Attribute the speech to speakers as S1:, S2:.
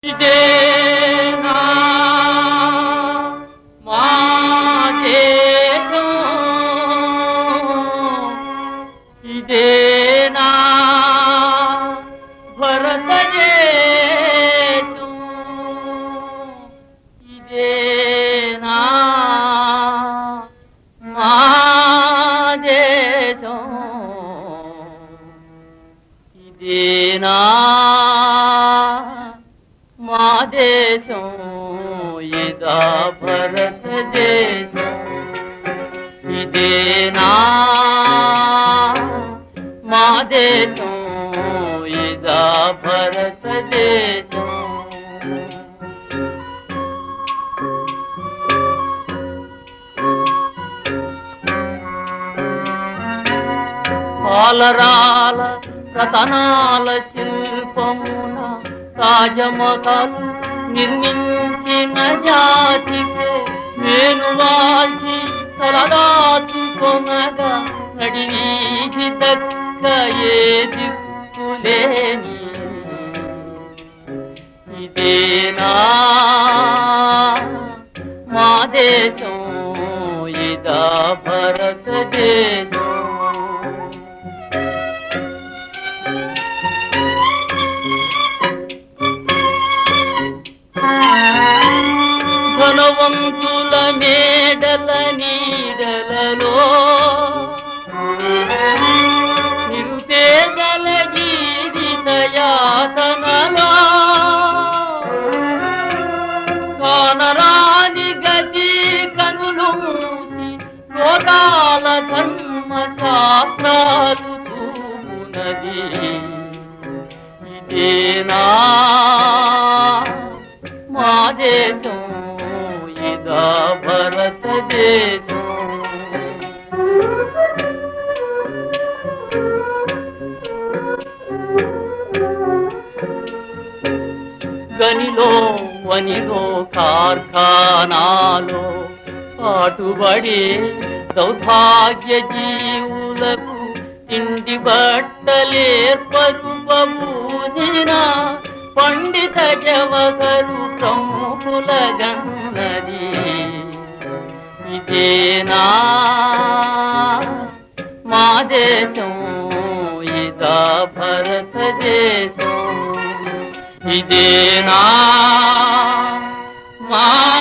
S1: ఇదేనా మా దేశం ఇదేనా భరతదేశం ఇదేనా మా దేశం ఇదేనా మా దేశం ఇదా భరతదేశం ఇదేనా మా దేశం ఇదా భరతదేశం పాలరాల రతనాల శిల్పమున తాజమహల్ నిర్మించిన జాతికే నేను వాల్చి తలదాచుకొనగా నడివీధి దక్క ఏ దిక్కులేని ఇదేనా మా దేశం ఇదా భరతదేశం ధనవంతుల మేడల నీడలలో నిరుపేదల జీవిత యాతనలో కానరాని గతి కనులు మూసి లోకాల ధర్మ శాస్త్రాలు చూపునది ఇదేనా మా దేశం ఇదా భరతదేశం గనిలో వనిలో కార్ఖానాలో పాటుబడి దౌర్భాగ్య జీవులకు తిండి బట్టలేర్పరుపబూదిన పండిత జవగరు ప్రముఖుల గన్నది ఇదేనా మా దేశం ఇదా భరతదేశం ఇదేనా మా